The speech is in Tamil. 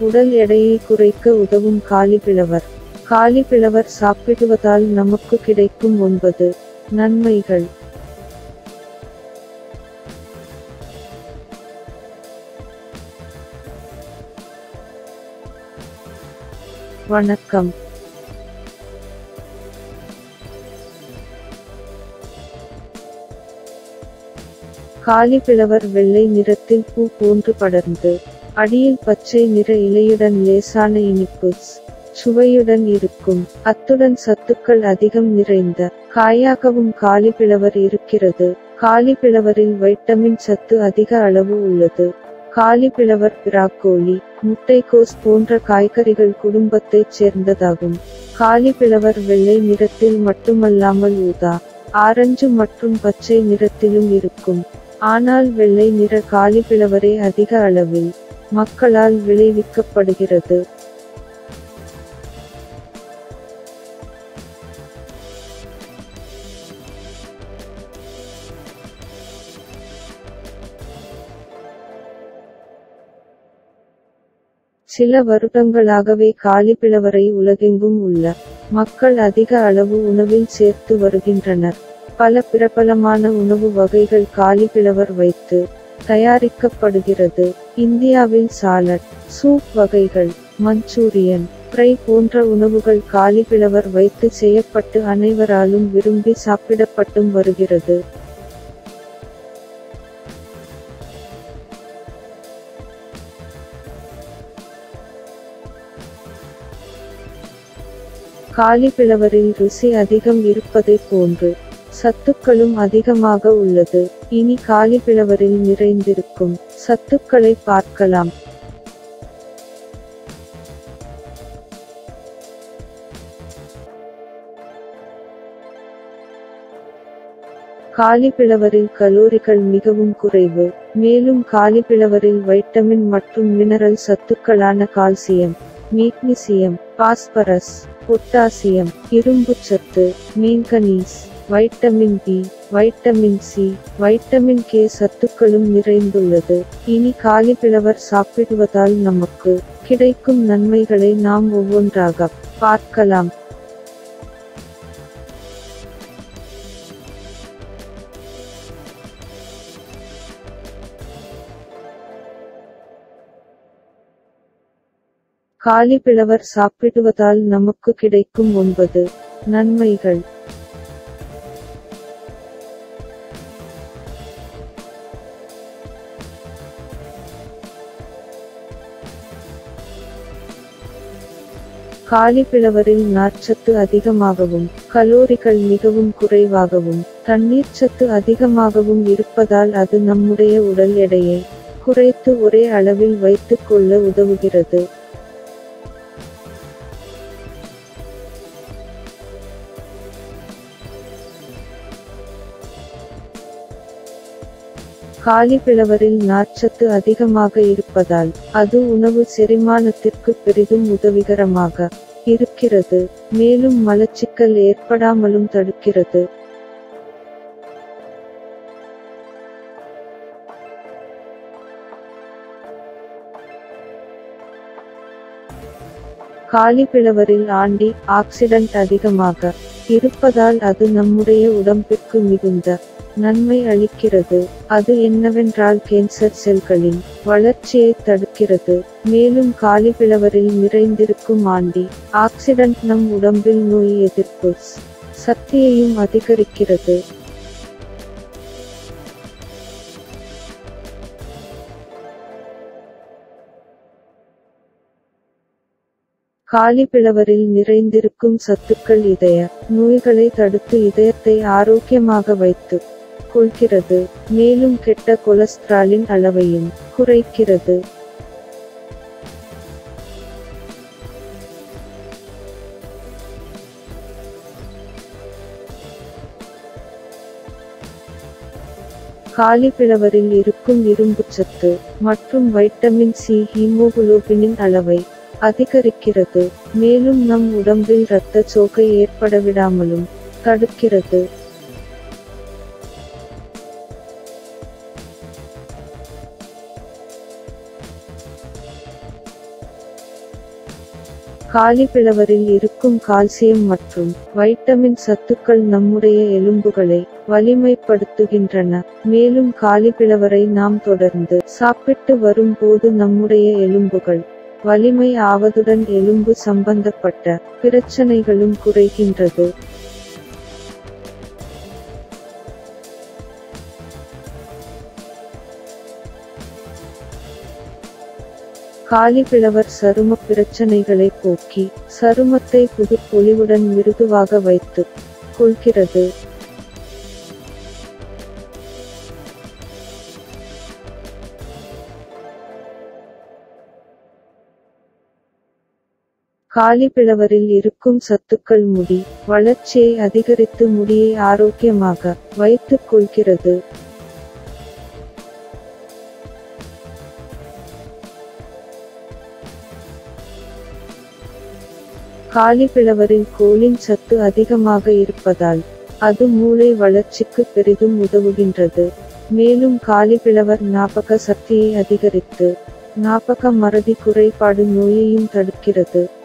உடல் எடையை குறைக்க உதவும் காலிபிளவர் காலிபிளவர் சாப்பிடுவதால் நமக்கு கிடைக்கும் ஒன்பது நன்மைகள் வணக்கம் காலிபிளவர் வெள்ளை நிறத்தில் பூ போன்று படர்ந்து அடியில் பச்சை நிற இலையுடன் லேசான இனிப்பு சுவையுடன் இருக்கும் அத்துடன் சத்துக்கள் அதிகம் நிறைந்த காயாகவும் காலிபிளவர் இருக்கிறது காலிபிளவரில் வைட்டமின் சத்து அதிக அளவு உள்ளது காலிபிளவர் பிராக்கோலி முட்டைக்கோஸ் போன்ற காய்கறிகள் குடும்பத்தைச் சேர்ந்ததாகும் காலிபிளவர் வெள்ளை நிறத்தில் மட்டுமல்லாமல் ஊதா ஆரஞ்சு மற்றும் பச்சை நிறத்திலும் இருக்கும் ஆனால் வெள்ளை நிற காலிபிளவரே அதிக அளவில் மக்களால் விளைவிக்கப்படுகிறது சில வருடங்களாகவே காலிபிளவரை உலகெங்கும் உள்ள மக்கள் அதிக அளவு உணவில் சேர்த்து வருகின்றனர் பல பிரபலமான உணவு வகைகள் காலிபிளவர் வைத்து தயாரிக்கப்படுகிறது இந்தியாவில் சாலட் சூப் வகைகள் மஞ்சூரியன் ஃப்ரை போன்ற உணவுகள் காலிபிளவர் வைத்து செய்யப்பட்டு அனைவராலும் விரும்பி சாப்பிடப்பட்டும் வருகிறது காலிபிளவரில் ருசி அதிகம் இருப்பதைப் போன்று சத்துக்களும் அதிகமாக உள்ளது இனி காலிபிளவரில் நிறைந்திருக்கும் சத்துக்களை பார்க்கலாம் காலிபிளவரில் கலோரிகள் மிகவும் குறைவு மேலும் காலிபிளவரில் வைட்டமின் மற்றும் மினரல் சத்துக்களான கால்சியம் மேக்னீசியம் பாஸ்பரஸ் பொட்டாசியம் இரும்புச்சத்து manganese vitamin B vitamin C vitamin K சத்துக்களும் நிறைந்துள்ளது இனி காலிபிளவர் சாப்பிடுவதால் நமக்கு கிடைக்கும் நன்மைகளை நாம் ஒவ்வொன்றாக பார்க்கலாம் காலிபிளவர் சாப்பிடுவதால் நமக்கு கிடைக்கும் ஒன்பது நன்மைகள் காலிபிளவரில் நார்ச்சத்து அதிகமாகவும் கலோரிகள் மிகவும் குறைவாகவும் தண்ணீர் சத்து அதிகமாகவும் இருப்பதால் அது நம்முடைய உடல் எடையை குறைத்து ஒரே அளவில் வைத்துக் கொள்ள உதவுகிறது காலிபிளவரில் நார்ச்சத்து அதிகமாக இருப்பதால் அது உணவு செரிமானத்திற்கு பெரிதும் உதவிகரமாக இருக்கிறது மேலும் மலச்சிக்கல் ஏற்படாமலும் தடுக்கிறது காலிபிளவரில் ஆண்டி ஆக்சிடென்ட் அதிகமாக இருப்பதால் அது நம்முடைய உடம்பிற்கு மிகுந்த நன்மை அளிக்கிறது அது என்னவென்றால் கேன்சர் செல்களின் வளர்ச்சியை தடுக்கிறது மேலும் காலிபிளவரில் நிறைந்திருக்கும் ஆண்டி ஆக்சிடென்ட் நம் உடம்பில் நோய் எதிர்ப்பு சக்தியையும் அதிகரிக்கிறது காலிபிளவரில் நிறைந்திருக்கும் சத்துக்கள் இதய நோய்களை தடுத்து இதயத்தை ஆரோக்கியமாக வைத்து கொள்கிறது மேலும் கெட்ட கொலஸ்ட்ராலின் அளவையும் குறைக்கிறது காலிபிளவரில் இருக்கும் இரும்புச்சத்து மற்றும் வைட்டமின் சி ஹீமோகுளோபினின் அளவை அதிகரிக்கிறது மேலும் நம் உடம்பில் இரத்த சோகை ஏற்படவிடாமலும் தடுக்கிறது காலிபிளவரில் இருக்கும் கால்சியம் மற்றும் வைட்டமின் சத்துக்கள் நம்முடைய எலும்புகளை வலிமைப்படுத்துகின்றன மேலும் காலிபிளவரை நாம் தொடர்ந்து சாப்பிட்டு வரும் போது நம்முடைய எலும்புகள் வலிமை ஆவதுடன் எலும்பு சம்பந்தப்பட்ட பிரச்சனைகளும் குறைகின்றது காலிபிளவர் சரும பிரச்சனைகளை போக்கி சருமத்தை புது பொலிவுடன் மிருதுவாக வைத்துக் கொள்கிறது காலிபிளவரில் இருக்கும் சத்துக்கள் முடி வளர்ச்சியை அதிகரித்து முடியை ஆரோக்கியமாக வைத்துக் கொள்கிறது காலிபிளவரில் கோலின் சத்து அதிகமாக இருப்பதால் அது மூளை வளர்ச்சிக்கு பெரிதும் உதவுகின்றது மேலும் காலிபிளவர் ஞாபக சக்தியை அதிகரித்து ஞாபக மறதி குறைபாடு நோயையும் தடுக்கிறது